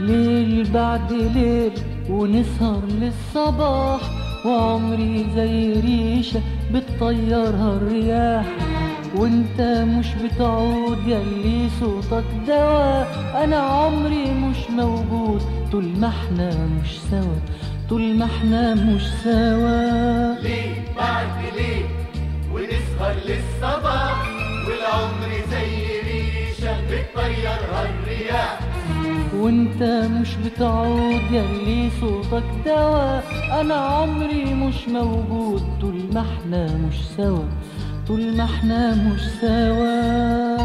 ليل بعد ليل ونسهر للصباح وعمري زي ريشة بتطيرها الرياح وانت مش بتعود يلي صوتك دواء انا عمري مش موجود طول ما احنا مش سوا طول ما احنا مش سوا ليه بعد ليه ونسهر للصباح والعمر زي ريشة بتطيرها الرياح وانت مش بتعود يلي صوتك دواء انا عمري مش موجود طول ما احنا مش سوا طول ما احنا مش سوا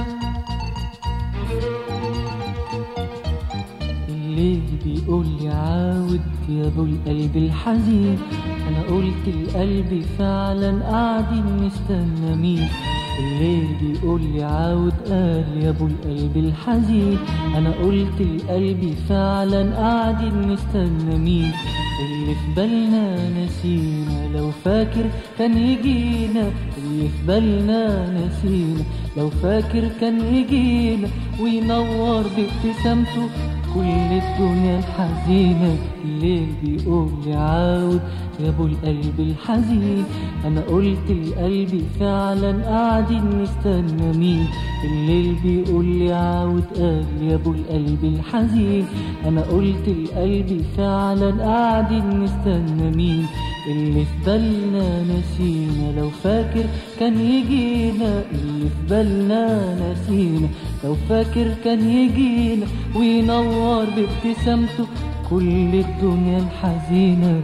الليل بيقول لي عاود يا ابو القلب الحزين انا قلت لقلبي فعلا قاعدين نستنى مين الليل بيقول لي عاود قال يا ابو القلب الحزين انا قلت لقلبي فعلا قاعدين نستنى مين اللي في بالنا نسينا لو فاكر كان يجينا اللي في بالنا نسينا لو فاكر كان يجينا وينور بابتسامته كل الدنيا الحزينة الليل بيقول لي عاود يا ابو القلب الحزين انا قلت لقلبي فعلا قاعدين نستنى مين الليل بيقول لي عاود قال يا ابو القلب الحزين انا قلت لقلبي فعلا قاعدين نستنى مين اللي في بالنا نسينا لو فاكر كان يجينا اللي في بالنا نسينا لو فاكر كان يجينا وينور بابتسامته كل الدنيا الحزينة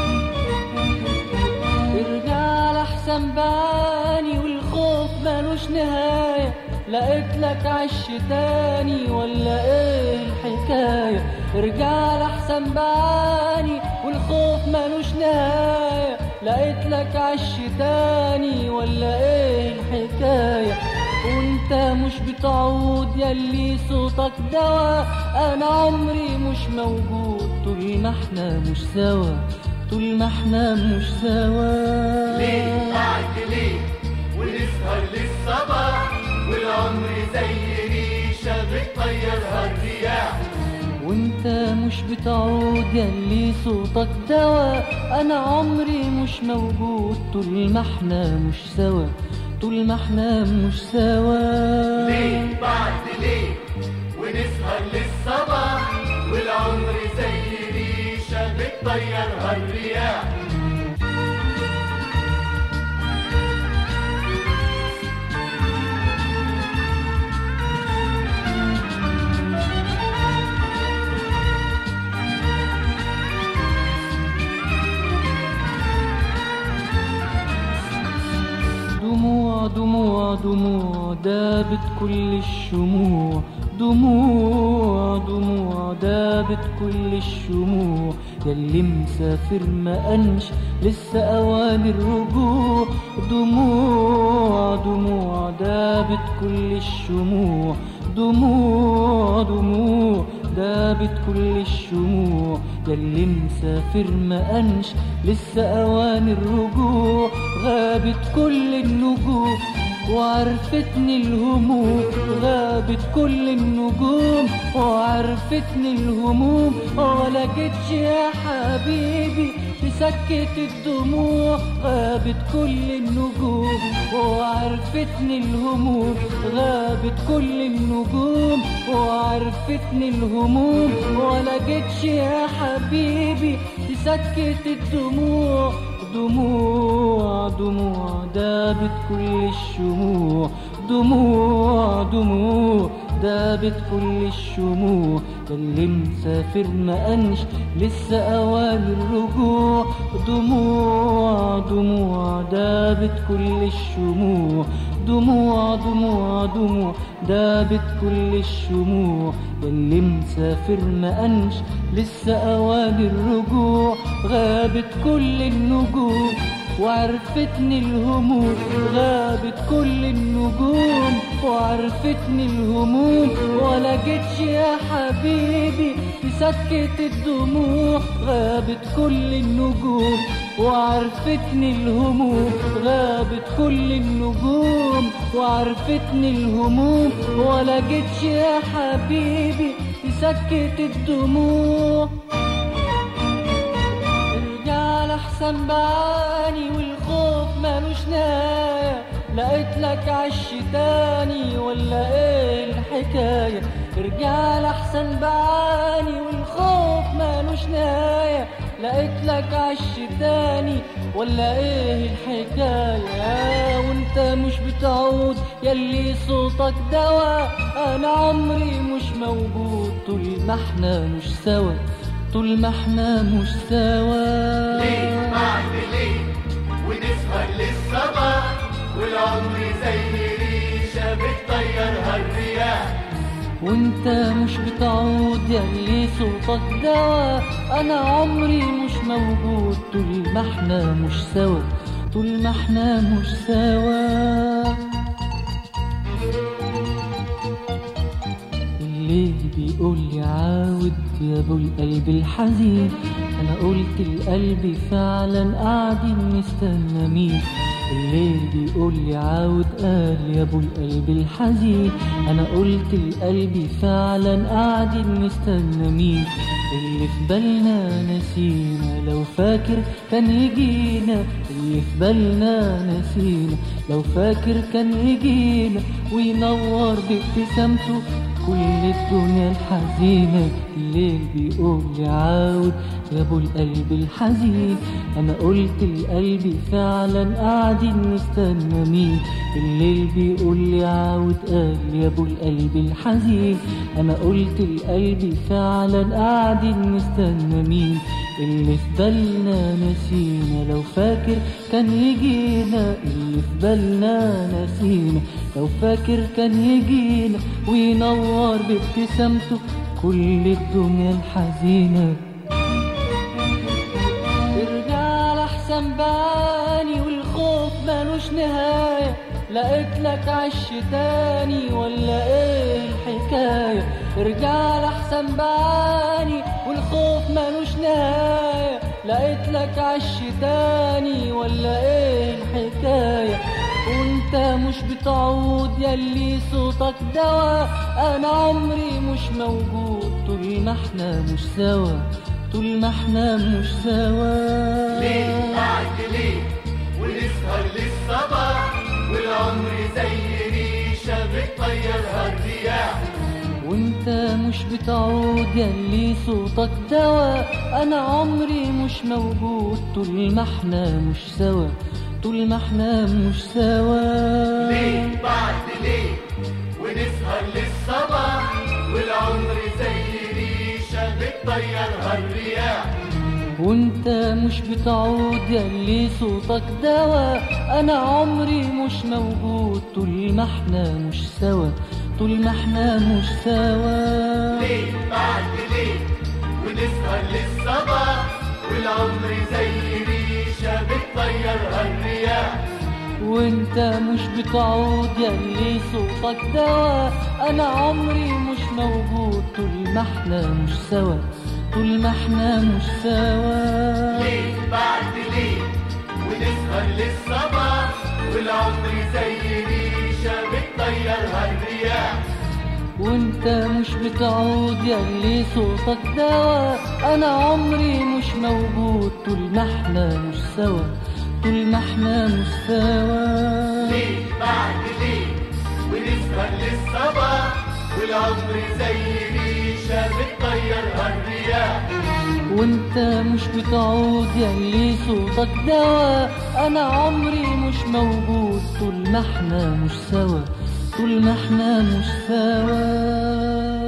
ارجع لحسن بعاني والخوف ملوش نهاية لقيت لك عش تاني ولا ايه الحكاية ارجع لحسن بعاني والخوف ملوش نهاية لقيت لك عش تاني ولا ايه الحكاية وانت مش بتعود يلي صوتك دواء انا عمري مش موجود طول ما احنا مش سوا طول ما احنا مش سوا ليه بعد ليه ونسهر للصباح والعمر زي ريشة بتطيرها الرياح وانت مش بتعود يلي صوتك دواء انا عمري مش موجود طول ما احنا مش سوا طول ما احنا مش سوا ليه بعد ليه ونسهر للصباح والعمر زي ريشة بتطيرها الرياح دموع دموع دموع دابت كل الشموع دموع دموع دابت كل الشموع ياللي مسافر ما أنش لسه أوان الرجوع دموع دموع دابت كل الشموع دموع دموع دابت كل الشموع ياللي مسافر ما أنش لسه أوان الرجوع غابت كل النجوم وعرفتني الهموم غابت كل النجوم وعرفتني الهموم ولا جيتش يا حبيبي تسكت الدموع غابت كل النجوم وعرفتني الهموم غابت كل النجوم وعرفتني الهموم ولا جيتش يا حبيبي تسكت الدموع دموع دموع دابت كل الشموع دموع دموع دابت كل الشموع اللي مسافر ما أنش لسه أوان الرجوع دموع دموع دابت كل الشموع دموع دموع دموع دابت كل الشموع اللي مسافر ما أنش لسه أوان الرجوع غابت كل النجوم وعرفتني الهموم غابت كل النجوم وعرفتني الهموم ولا جيتش يا حبيبي تسكت الدموع غابت كل النجوم وعرفتني الهموم غابت كل النجوم وعرفتني الهموم ولا جيتش يا حبيبي ويسكت الدموع ارجع لحسن بعاني والخوف مالوش نهاية لقيت لك عش تاني ولا ايه الحكاية ارجع لحسن بعاني والخوف مالوش نهاية لقيت لك عش تاني ولا ايه الحكاية وانت مش بتعود يلي صوتك دوا انا عمري مش موجود طول ما احنا مش سوا طول ما احنا مش سوا ليه بعد ليه ونسهر للصباح والعمر زي ريشة بتطيرها الرياح وانت مش بتعود يلي صوتك دوا انا عمري مش موجود طول ما احنا مش سوا طول ما احنا مش سوا الليل بيقول لي عاود يا ابو القلب الحزين انا قلت لقلبي فعلا قاعدين نستنى مين الليل بيقول لي عاود قال يا ابو القلب الحزين انا قلت لقلبي فعلا قاعدين نستنى مين اللي في بالنا نسينا لو فاكر كان يجينا اللي في بالنا نسينا لو فاكر كان يجينا وينور بابتسامته كل الدنيا الحزينة الليل بيقول لي عاود يا ابو القلب الحزين انا قلت لقلبي فعلا قاعدين نستنى مين الليل بيقول لي عاود قال يا ابو القلب الحزين انا قلت لقلبي فعلا قاعدين نستنى مين اللي في بالنا نسينا لو فاكر كان يجينا اللي في بالنا نسينا لو فاكر كان يجينا وينور بابتسامته كل الدنيا الحزينة ارجع لحسن بعاني والخوف مالوش نهاية لقيت لك عش تاني ولا ايه الحكاية ارجع لحسن بعاني والخوف مالوش نهاية لقيت لك عش تاني ولا ايه الحكاية وانت مش بتعود يلي صوتك دوا انا عمري مش موجود طول ما احنا مش سوا طول ما احنا مش سوا ليه بعد ليه ونسهر للصباح والعمر زي ريشة بتطيرها الرياح وانت مش بتعود يلي صوتك دوا انا عمري مش موجود طول ما احنا مش سوا طول ما احنا مش سوا ليه بعد ليه ونسهر للصباح والعمر زي ريشة بتطيرها الرياح وانت مش بتعود يلي صوتك دوا انا عمري مش موجود طول ما احنا مش سوا طول ما احنا مش سوا ليه بعد ليه ونسهر للصباح والعمر زي ريشة بتطيرها الرياح وانت مش بتعود يلي صوتك دوا انا عمري مش موجود طول ما احنا مش سوا طول ما احنا مش سوا ليه بعد ليه ونسهر للصباح والعمر زي ريشة بتطيرها الرياح وانت مش بتعود يلي صوتك دوا انا عمري مش موجود طول ما احنا مش سوا طول ما احنا مش سوا ليه بعد ليه ونسهر للصباح والعمر زي ريشة بتطيرها الرياح وانت مش بتعود يلي صوتك دوا انا عمري مش موجود طول ما احنا مش سوا طول ما احنا مش سوا